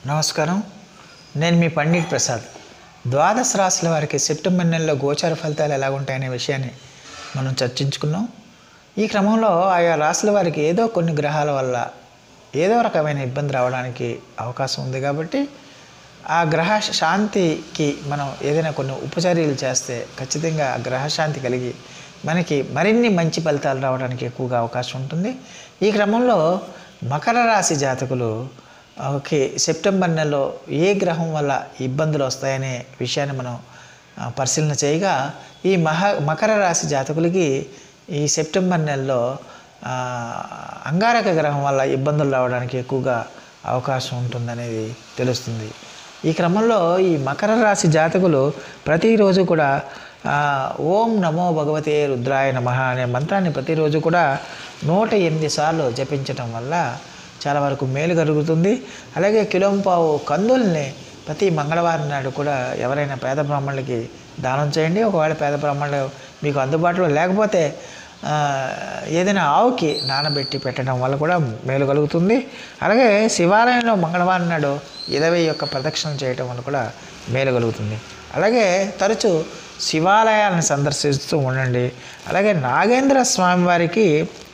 నమస్కారం నేను మీ పండిట్ ప్రసాద్ ద్వాదశ రాశుల వారికి సెప్టెంబర్ నెలలో గోచార ఫలితాలు ఎలా ఉంటాయనే విషయాన్ని మనం చర్చించుకున్నాం ఈ క్రమంలో ఆయా రాశుల వారికి ఏదో కొన్ని గ్రహాల వల్ల ఏదో రకమైన ఇబ్బంది రావడానికి అవకాశం ఉంది కాబట్టి ఆ గ్రహ శాంతికి మనం ఏదైనా కొన్ని ఉపచర్యలు చేస్తే ఖచ్చితంగా ఆ గ్రహ శాంతి కలిగి మనకి మరిన్ని మంచి ఫలితాలు రావడానికి ఎక్కువగా అవకాశం ఉంటుంది ఈ క్రమంలో మకర రాశి జాతకులు ఓకే సెప్టెంబర్ నెలలో ఏ గ్రహం వల్ల ఇబ్బందులు వస్తాయనే విషయాన్ని మనం ఆ, పరిశీలన చేయగా ఈ మహ మకర రాశి జాతకులకి ఈ సెప్టెంబర్ నెలలో ఆ, అంగారక గ్రహం వల్ల ఇబ్బందులు రావడానికి ఎక్కువగా అవకాశం ఉంటుందనేది తెలుస్తుంది ఈ క్రమంలో ఈ మకర రాశి జాతకులు ప్రతిరోజు కూడా ఆ, ఓం నమో భగవతే రుద్రాయ నమః అనే మంత్రాన్ని ప్రతిరోజు కూడా నూట ఎనిమిది సార్లు జపించటం వల్ల చాలా వరకు మేలు కలుగుతుంది అలాగే కిలోంపావు కందుల్ని ప్రతి మంగళవారం నాడు కూడా ఎవరైనా పేద బ్రాహ్మణులకి దానం చేయండి ఒకవేళ పేద బ్రాహ్మణులు మీకు అందుబాటులో లేకపోతే ఆ, ఏదైనా ఆవుకి నానబెట్టి పెట్టడం వల్ల కూడా మేలు కలుగుతుంది అలాగే శివాలయంలో మంగళవారం నాడు ఇరవై యొక్క ప్రదక్షిణలు చేయడం వల్ల కూడా మేలు కలుగుతుంది అలాగే తరచూ శివాలయాలను సందర్శిస్తూ ఉండండి అలాగే నాగేంద్ర స్వామి వారికి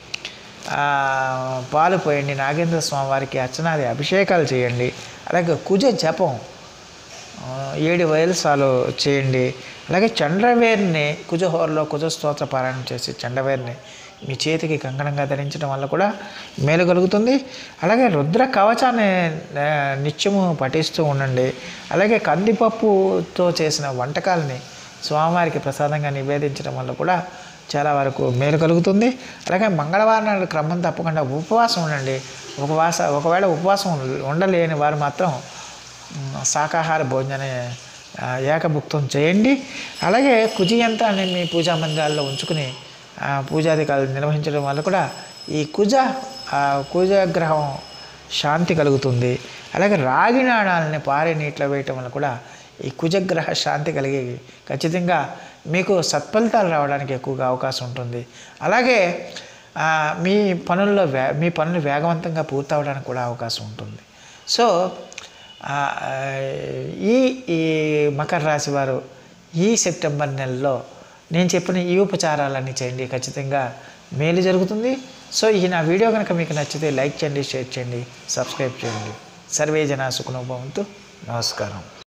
ఆ, పాలు పోయండి నాగేంద్ర స్వామి వారికి అర్చనాది అభిషేకాలు చేయండి అలాగే కుజ జపం ఆ, ఏడు వయలుసాలు చేయండి అలాగే చండ్రవేర్ని కుజహోరలో కుజ స్తోత్ర పారాయణం చేసి చండవేర్ని మీ చేతికి కంకణంగా ధరించడం వల్ల కూడా మేలు కలుగుతుంది అలాగే రుద్ర కవచాన్ని ఆ, నిత్యము పఠిస్తూ ఉండండి అలాగే కందిపప్పుతో చేసిన వంటకాలని స్వామివారికి ప్రసాదంగా నివేదించడం వల్ల కూడా చాలా వరకు మేలు కలుగుతుంది అలాగే మంగళవారం నాడు క్రమం తప్పకుండా ఉపవాసం ఉండండి ఉపవాస ఒకవేళ ఉపవాసం ఉండలేని వారు మాత్రం మ్, శాకాహార భోజనాన్ని ఆ, ఏకభుక్తం చేయండి అలాగే కుజి యంత్రాన్ని మీ పూజా మందిరాల్లో ఉంచుకుని ఆ, పూజాధికారులు నిర్వహించడం వల్ల కూడా ఈ కుజ ఆ, కుజ గ్రహం శాంతి కలుగుతుంది అలాగే రాగి నాణాలని పారే నీటిలో వేయటం వల్ల కూడా ఈ కుజగ్రహ శాంతి కలిగి ఖచ్చితంగా మీకు సత్ఫలితాలు రావడానికి ఎక్కువగా అవకాశం ఉంటుంది అలాగే ఆ, మీ పనుల్లో వే మీ పనులు వేగవంతంగా పూర్తవడానికి కూడా అవకాశం ఉంటుంది సో ఆ, ఆ, ఈ ఈ మకర రాశి వారు ఈ సెప్టెంబర్ నెలలో నేను చెప్పిన ఈ ఉపచారాలన్నీ చేయండి ఖచ్చితంగా మేలు జరుగుతుంది సో ఈ నా వీడియో కనుక మీకు నచ్చితే లైక్ చేయండి షేర్ చేయండి సబ్స్క్రైబ్ చేయండి సర్వే జన సుఖనోభవంతు నమస్కారం